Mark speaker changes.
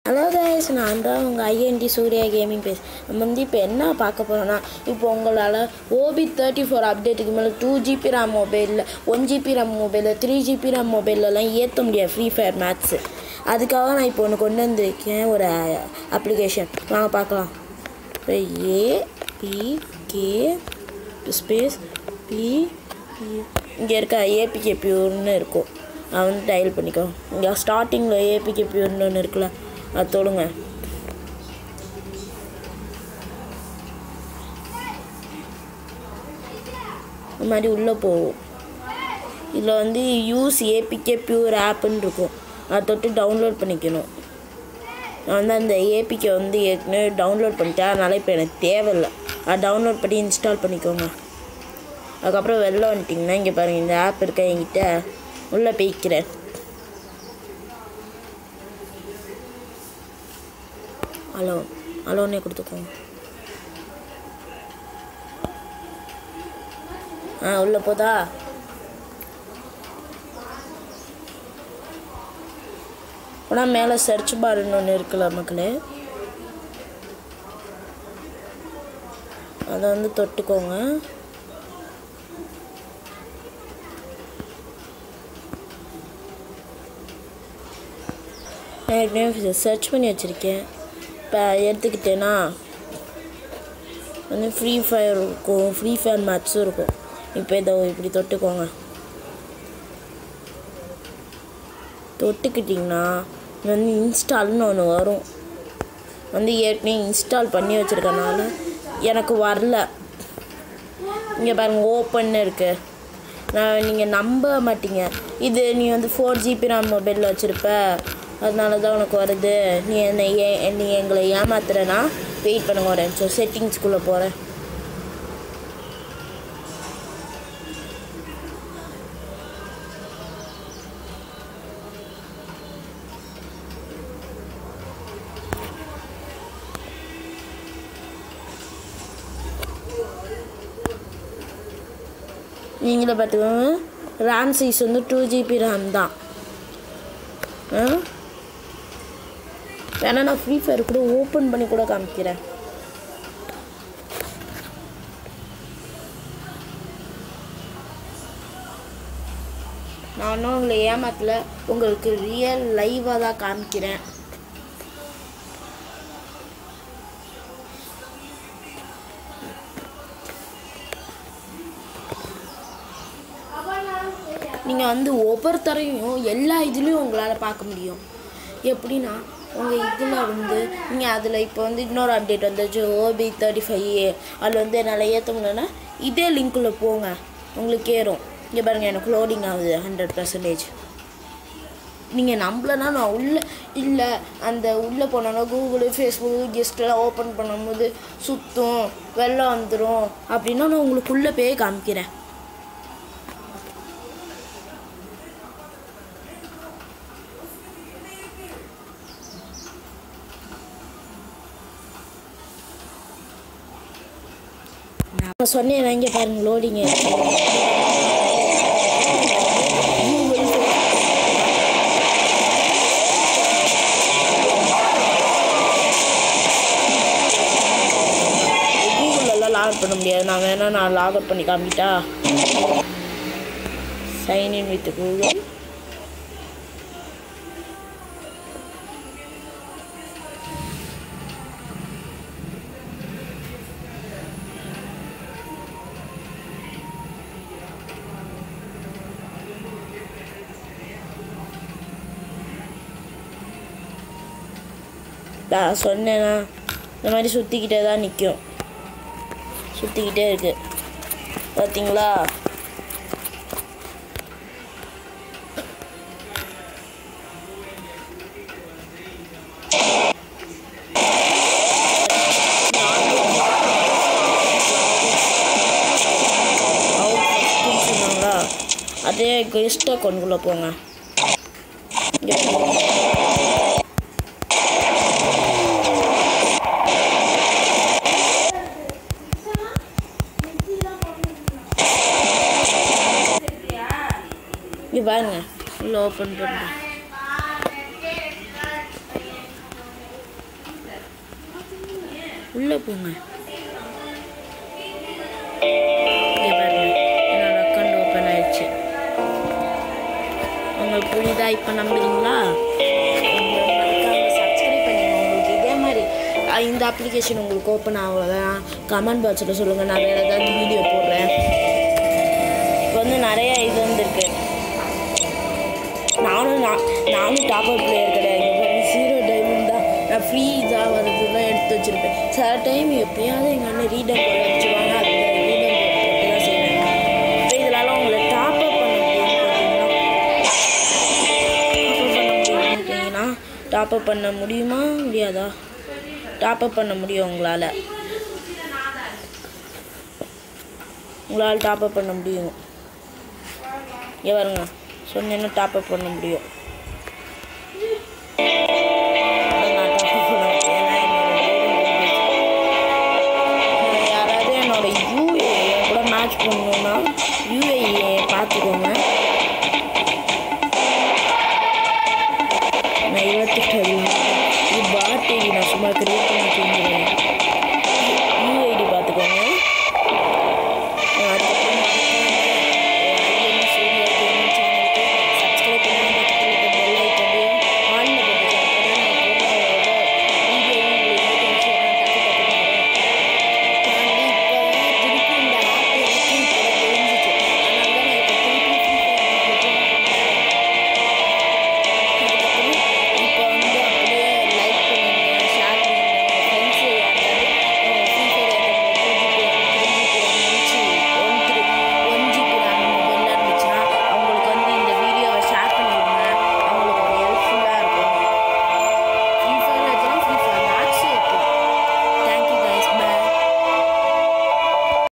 Speaker 1: Hello guys நான் தான் உங்கள் ஐஎன்டி சூர்யா கேமிங் பேஸ் நம்ம வந்து இப்போ என்ன பார்க்க போகிறோன்னா இப்போ உங்களால் ஓபி தேர்ட்டி ஃபோர் அப்டேட்டுக்கு மேலே டூ ஜிபி ரேம் மொபைலில் ஒன் ஜிபி ரேம் மொபைலில் த்ரீ ஜிபி ரேம் மொபைல்லலாம் ஏற்ற முடியாது ஃப்ரீ ஃபயர் மேட்ச்சு அதுக்காக நான் இப்போ ஒன்று கொண்டு வந்திருக்கேன் ஒரு அப்ளிகேஷன் வாங்க பார்க்கலாம் இப்போ A P K space P இங்கே இருக்க ஏபிகே பியூர்னு இருக்கும் நான் வந்து டயல் பண்ணிக்கோ இங்கே ஸ்டார்டிங்கில் ஏபிகே பியூர்னு ஒன்று இருக்குல்ல அது தொடுங்க இந்த மாதிரி உள்ளே போகும் இதில் வந்து யூஸ் ஏபிகே பியூர் ஆப்புன்னு இருக்கும் அதை தொட்டு டவுன்லோட் பண்ணிக்கணும் நான் வந்து அந்த ஏபிகே வந்து ஏற்கனவே டவுன்லோட் பண்ணிட்டேன் அதனால் இப்போ எனக்கு தேவையில்லை அதை டவுன்லோட் பண்ணி இன்ஸ்டால் பண்ணிக்கோங்க அதுக்கப்புறம் வெளில வந்துட்டிங்கன்னா இங்கே பாருங்கள் இந்த ஆப் இருக்க என்கிட்ட உள்ளே போய்க்கிறேன் ஹலோ ஹலோன்னே கொடுத்துக்கோங்க ஆ உள்ளே போதா ஆனால் மேலே சர்ச் பார்னு ஒன்று இருக்குல்ல மக்களே அதை வந்து தொட்டுக்கோங்க நான் ஏற்கனவே சர்ச் பண்ணி வச்சுருக்கேன் இப்போ எடுத்துக்கிட்டேன்னா வந்து ஃப்ரீ ஃபயர் இருக்கும் ஃப்ரீ ஃபயர் மேட்ச்சும் இருக்கும் இப்போ இதை இப்படி தொட்டுக்கோங்க தொட்டுக்கிட்டிங்கன்னா இது வந்து இன்ஸ்டால்னு ஒன்று வரும் வந்து ஏற்கனவே இன்ஸ்டால் பண்ணி வச்சுருக்கனால எனக்கு வரல இங்கே பாருங்கள் ஓப்பன் இருக்குது நான் நீங்கள் நம்ப மாட்டீங்க இது நீ வந்து ஃபோர் ஜிபி ரேம் மொபைலில் வச்சுருப்ப அதனால தான் உனக்கு வருது நீ என்னை ஏ நீ எங்களை ஏமாத்துறேன்னா வெயிட் பண்ணுங்க ஒரு நிமிஷம் செட்டிங்ஸ்குள்ளே போகிறேன் நீங்களே பார்த்துக்கோங்க ரேம் சைஸ் வந்து டூ ஜிபி ரேம் தான் ஆ வேணா நான் ஃப்ரீ ஃபயர் கூட ஓப்பன் பண்ணி கூட காமிக்கிறேன் நான் ஒன்றும் உங்களை ஏமாத்தல உங்களுக்கு ரியல் லைவாக தான் காமிக்கிறேன் நீங்கள் வந்து ஒவ்வொருத்தரையும் எல்லா இதுலேயும் உங்களால் பார்க்க முடியும் எப்படின்னா உங்கள் இதில் வந்து நீங்கள் அதில் இப்போ வந்து இன்னொரு அப்டேட் வந்துச்சு ஓபி தேர்ட்டி ஃபைவ் அதில் வந்து என்னால் ஏற்ற முடியலன்னா இதே லிங்க்குள்ளே போங்க உங்களுக்கு ஏறும் இங்கே பாருங்கள் எனக்கு லோடிங் ஆகுது ஹண்ட்ரட் பர்சன்டேஜ் நீங்கள் நம்பலன்னா நான் உள்ளே இல்லை அந்த உள்ளே போனோன்னா கூகுளு ஃபேஸ்புக்கு கெஸ்ட்டெல்லாம் ஓப்பன் பண்ணும்போது சுற்றும் வெள்ளம் வந்துடும் அப்படின்னா நான் உங்களுக்கு உள்ளே போய் காமிக்கிறேன் நான் சொன்னேன் இங்கே பாருங்க லோடிங் கூகுளெல்லாம் லாக் பண்ண முடியாது நான் வேணா நான் லாக் அவுட் பண்ணி காமிட்டா சைன் இன் வித் கூகுள் நான் சொன்னேன்னா இந்த மாதிரி சுற்றிக்கிட்டே தான் நிற்கும் சுற்றிக்கிட்டே இருக்கு பார்த்தீங்களா சொன்னாங்களா அதே கெஸ்ட் அக்கௌண்ட்குள்ளே போங்க இங்க போங்க. இங்கே பாருங்க உள்ள ஓப்பன் பண்ணுறேன் உள்ளே போங்க இங்க பாருங்க என்னோட அக்கௌண்ட் ஓப்பன் ஆயிடுச்சு உங்களுக்கு புரியுதா இப்போ நம்புறீங்களா கொஞ்சம் மறக்காம சப்ஸ்கிரைப் பண்ணுங்க உங்களுக்கு இதே மாதிரி அஹ், இந்த அப்ளிகேஷன் உங்களுக்கு ஓப்பன் ஆகலாம் கமெண்ட் பாக்ஸில் சொல்லுங்கள் நான் வேறு ஏதாவது வீடியோ போடுறேன் இப்போ வந்து நிறைய இது வந்திருக்கு நானும் நான் நானும் டாப் அப் பிளேயர் கிடையாது ஜீரோ டைமண்ட் தான் நான் ஃப்ரீ இதாக வரது தான் எடுத்து வச்சுருப்பேன் சில டைம் எப்பயாவது எங்கள் அண்ணன் ரீடம் போட வச்சுருவாங்க அது ரீடம் போட்டு தான் செய்வேன் இப்போ இதனால உங்களை டாப் அப் பண்ண முடியும்னு பார்த்தீங்கன்னா டாப் அப் பண்ண முடியுமா முடியாதா டாப் அப் பண்ண முடியும் உங்களால் உங்களால் டாப் அப் பண்ண முடியும் இங்கே வருங்க சொன்னேன்னா டாப் அப் பண்ண முடியும் ஆனா நான் top up பண்ண முடியாது. ஏன்னா என்னோட loading முடிஞ்சிருச்சு. யாராவது என்னோட யூஏ கூட மேட்ச் பண்ணணும்னா யூஏஏ பார்த்துக்கோங்க